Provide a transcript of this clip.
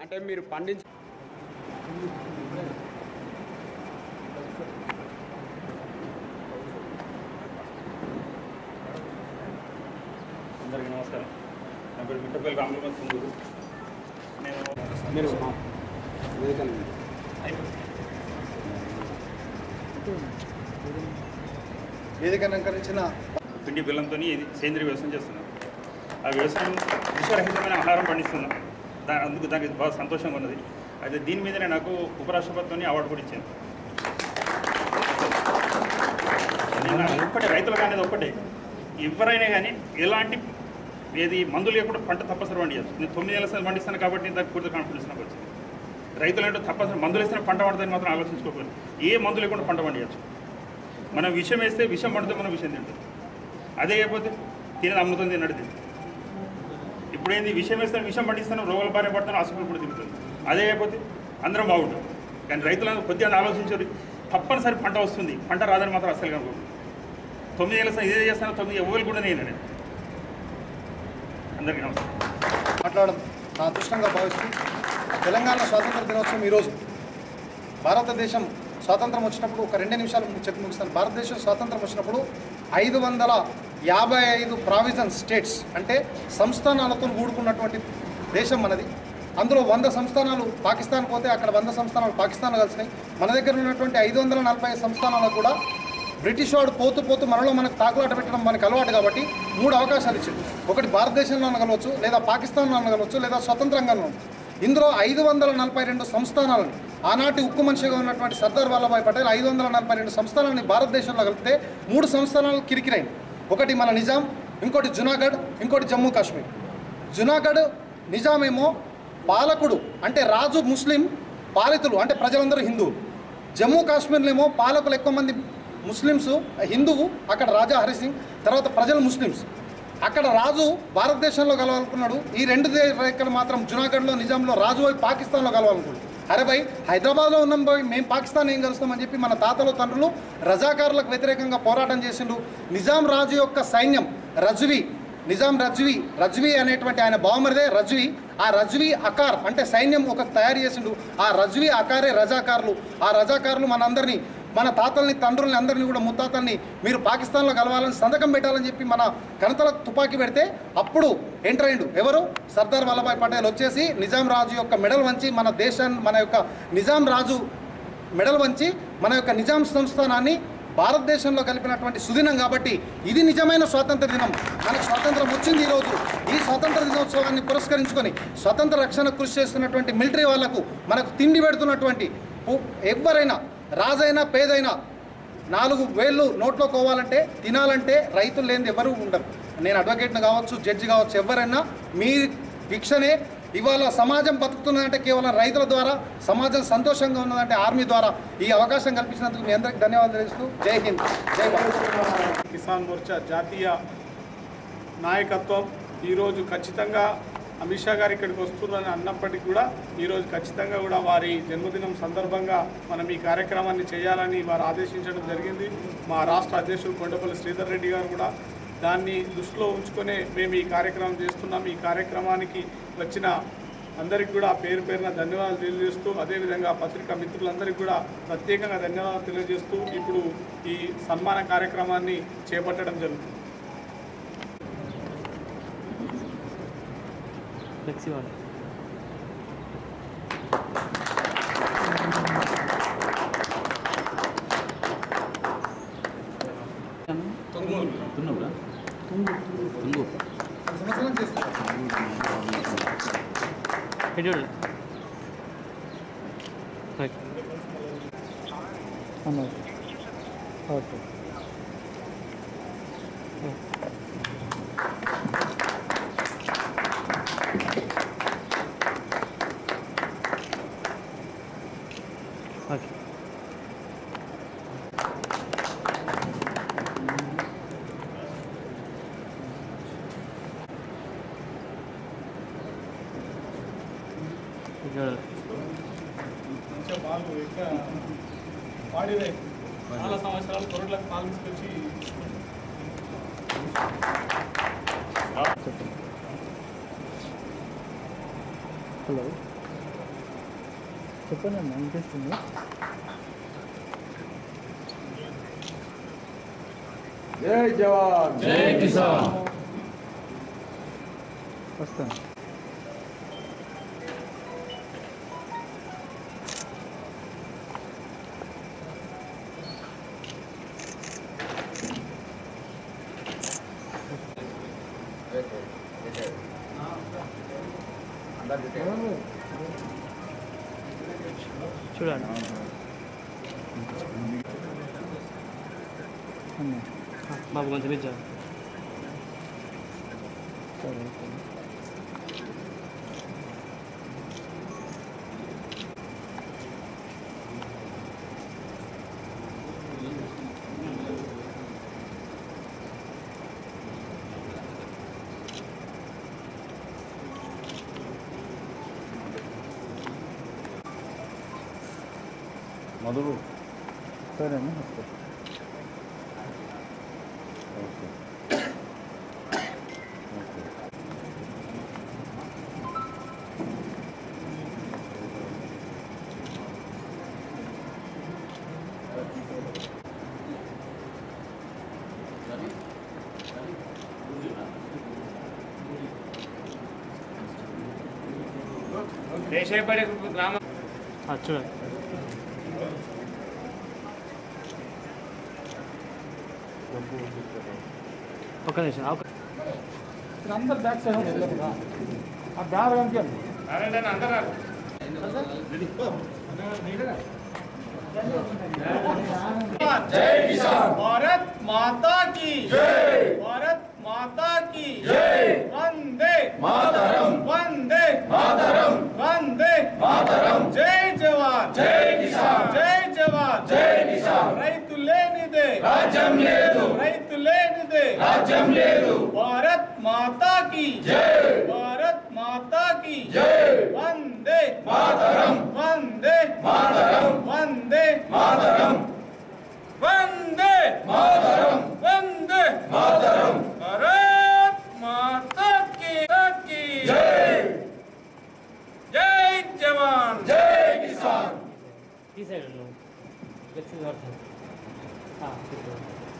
అంటే మీరు పండించ అందరికీ నమస్కారం నా పేరు మిట్టపల్లి రామలమన్ కుందూరు నేను మీరు వేదిక వేదికను అలంకరించిన పిండి బెల్లంతో ఇది సేంద్రీయ వ్యవసాయం చేస్తున్నాం ఆ వ్యవసాయం విషరహితమైన ఆహారం పండిస్తున్నాం దా అందుకు దానికి బాగా సంతోషంగా ఉన్నది అయితే దీని మీదనే నాకు ఉపరాష్ట్రపతిని అవార్డు కూడా ఇచ్చాను నేను ఒక్కటే రైతులకు అనేది ఒక్కటే ఎవరైనా కానీ ఎలాంటి ఏది మందులు లేకుండా పంట తప్పనిసరి పండించచ్చు నేను తొమ్మిది నెలల సార్లు పండిస్తాను కాబట్టి నేను దానికి పూర్తి కాన్ఫిడెన్స్ నాకు వచ్చింది రైతులు అంటే తప్పనిసరి మందులు వేస్తే పంట పడుతుందని మాత్రం ఆలోచించుకోకూడదు ఏ మందు లేకుండా పంట పండించచ్చు మనం విషం వేస్తే విషం పడితే మనం విషం తింటాం అదే అయిపోతే తినది అమ్ముతుంది తిన్నట్టు తింటాం ఇప్పుడు ఏంది విషం వేస్తాను విషం పండిస్తాను రోగాల బారిన పడతాను హాస్పిటల్ కూడా తిరుగుతుంది అదే అయిపోతే అందరం బాగుంటాం కానీ రైతులందరూ కొద్దిగా ఆలోచించారు తప్పనిసరి పంట వస్తుంది పంట రాదని మాత్రం అసలు కనుకో తొమ్మిది ఏళ్ళ సార్ ఇదే చేస్తాను తొమ్మిది ఎవరు కూడా నేను నేను అందరికీ నమస్కారం మాట్లాడడం నా అదృష్టంగా భావిస్తూ తెలంగాణ స్వాతంత్ర దినోత్సవం ఈరోజు భారతదేశం స్వాతంత్రం వచ్చినప్పుడు ఒక రెండు నిమిషాలు చెప్పి ముగిస్తాను భారతదేశం స్వాతంత్రం వచ్చినప్పుడు ఐదు వందల యాభై ఐదు ప్రావిజన్ స్టేట్స్ అంటే సంస్థానాలతో కూడుకున్నటువంటి దేశం మనది అందులో వంద సంస్థానాలు పాకిస్తాన్ పోతే అక్కడ వంద సంస్థానాలు పాకిస్తాన్ కలిసినాయి మన దగ్గర ఉన్నటువంటి ఐదు వందల నలభై ఐదు సంస్థానాలకు కూడా బ్రిటిష్ వాడు పోతూ పోతూ మనలో మనకు తాకులాట పెట్టడం మనకు అలవాటు కాబట్టి మూడు అవకాశాలు ఇచ్చింది ఒకటి భారతదేశంలో అనగలవచ్చు లేదా పాకిస్తాన్లో అనగలవచ్చు లేదా స్వతంత్రంగా ఉండవచ్చు ఇందులో ఐదు వందల నలభై రెండు సంస్థానాలను ఆనాటి ఉక్కు మనిషిగా ఉన్నటువంటి సర్దార్ వల్లభాయ్ పటేల్ ఐదు వందల నలభై రెండు సంస్థానాలని భారతదేశంలో కలిపితే మూడు సంస్థానాలు కిరికిరైంది ఒకటి మన నిజాం ఇంకోటి జునాగఢ్ ఇంకోటి జమ్మూ కాశ్మీర్ జునాగఢ్ నిజామేమో పాలకుడు అంటే రాజు ముస్లిం పాలితులు అంటే ప్రజలందరూ హిందువులు జమ్మూ కాశ్మీర్లో పాలకులు ఎక్కువ మంది ముస్లిమ్స్ హిందువు అక్కడ రాజా హరి సింగ్ తర్వాత ప్రజలు ముస్లిమ్స్ అక్కడ రాజు భారతదేశంలో కలవాలనుకున్నాడు ఈ రెండు రేఖలు మాత్రం జునాగఢ్లో నిజాంలో రాజు పోయి పాకిస్తాన్లో కలవాలనుకున్నాడు అరే భయ్ హైదరాబాద్లో ఉన్నాం పోయి మేము పాకిస్తాన్ ఏం కలుస్తామని చెప్పి మన తాతలు తండ్రులు రజాకారులకు వ్యతిరేకంగా పోరాటం చేసిండు నిజాం రాజు యొక్క సైన్యం రజ్వీ నిజాం రజ్వీ రజ్వీ అనేటువంటి ఆయన బావమరిదే రజ్వీ ఆ రజ్వీ అకార్ అంటే సైన్యం ఒక తయారు చేసిండు ఆ రజ్వీ అకారే రజాకారులు ఆ రజాకారులు మనందరినీ మన తాతల్ని తండ్రుల్ని అందరినీ కూడా ముత్తాతల్ని మీరు పాకిస్తాన్లో కలవాలని సంతకం పెట్టాలని చెప్పి మన కనతలకు తుపాకీ పెడితే అప్పుడు ఎంటర్ అయిండు ఎవరు సర్దార్ వల్లభాయ్ పటేల్ వచ్చేసి నిజాం రాజు యొక్క మెడల్ వంచి మన దేశాన్ని మన యొక్క నిజాం రాజు మెడల్ వంచి మన యొక్క నిజాం సంస్థానాన్ని భారతదేశంలో కలిపినటువంటి సుదినం కాబట్టి ఇది నిజమైన స్వాతంత్ర దినం మనకు స్వాతంత్రం వచ్చింది ఈరోజు ఈ స్వాతంత్ర దినోత్సవాన్ని పురస్కరించుకొని స్వతంత్ర రక్షణ కృషి చేస్తున్నటువంటి మిలిటరీ వాళ్లకు మనకు తిండి పెడుతున్నటువంటి పు- ఎవరైనా రాజైనా పేదైనా నాలుగు వేళ్ళు నోట్లో కోవాలంటే తినాలంటే రైతులు లేనిది ఎవరు ఉండరు నేను అడ్వకేట్ని కావచ్చు జడ్జి కావచ్చు ఎవరైనా మీ భిక్షనే ఇవాళ సమాజం బతుకుతున్నదంటే కేవలం రైతుల ద్వారా సమాజం సంతోషంగా ఉన్నదంటే ఆర్మీ ద్వారా ఈ అవకాశం కల్పించినందుకు మీ అందరికీ ధన్యవాదాలు తెలుస్తూ జై హింద్ జై భారత్ కిసాన్ మోర్చా జాతీయ నాయకత్వం ఈరోజు ఖచ్చితంగా అమిత్ షా గారు ఇక్కడికి వస్తున్నారని అన్నప్పటికీ కూడా ఈరోజు ఖచ్చితంగా కూడా వారి జన్మదినం సందర్భంగా మనం ఈ కార్యక్రమాన్ని చేయాలని వారు ఆదేశించడం జరిగింది మా రాష్ట్ర అధ్యక్షుడు కొండపల్లి శ్రీధర్ రెడ్డి గారు కూడా దాన్ని దృష్టిలో ఉంచుకొనే మేము ఈ కార్యక్రమం చేస్తున్నాం ఈ కార్యక్రమానికి వచ్చిన అందరికి కూడా పేరు పేరున ధన్యవాదాలు తెలియజేస్తూ అదేవిధంగా పత్రికా మిత్రులందరికీ కూడా ప్రత్యేకంగా ధన్యవాదాలు తెలియజేస్తూ ఇప్పుడు ఈ సన్మాన కార్యక్రమాన్ని చేపట్టడం జరుగుతుంది ఫ్లెక్సీ వాడు తున్నవురా తుంగు సంవత్సరం చేస్తారు ఇటు చూడు రైట్ అన్నారు ఓకే ఓకే ఇటు చూడాలి మంచిగా పాలు ఇంకా వాడిదే చాలా సంవత్సరాలు కొరట్లకు పాలు తీసుకొచ్చి హలో చెప్పండి అమ్మా వినిపిస్తుంది జై జవాన్ వస్తాను చూడండి అమ్మా. బాబు కొంచెం ఇచ్చా సరే ఓకే. మధుడు సరేనా వస్తా ఓకే ఓకే ఆ, చూడండి ఒక్క నిమిషం ఒక అందరు బ్యాక్ సైడ్ ఆ బ్యాగ్ కనిపించండి भारत माता की जय भारत माता की जय वंदे मातरम वंदे मातरम वंदे मातरम जय जवान जय किसान जय जवान जय किसान రైతు లేనిదే రాజ్యం లేదు రైతు లేనిదే రాజ్యం లేదు భారత్ మాతా की जय భారత్ మాతా की जय వందే మాతరం వందే మాతరం వందే మాతరం వందే మాతరం వందే మాతరం భారత్ మాతా की की జై జై జవాన్ జై కిసాన్ ఈ సైడ్ నువ్వు ఫ్లెక్సీ పడుతుంది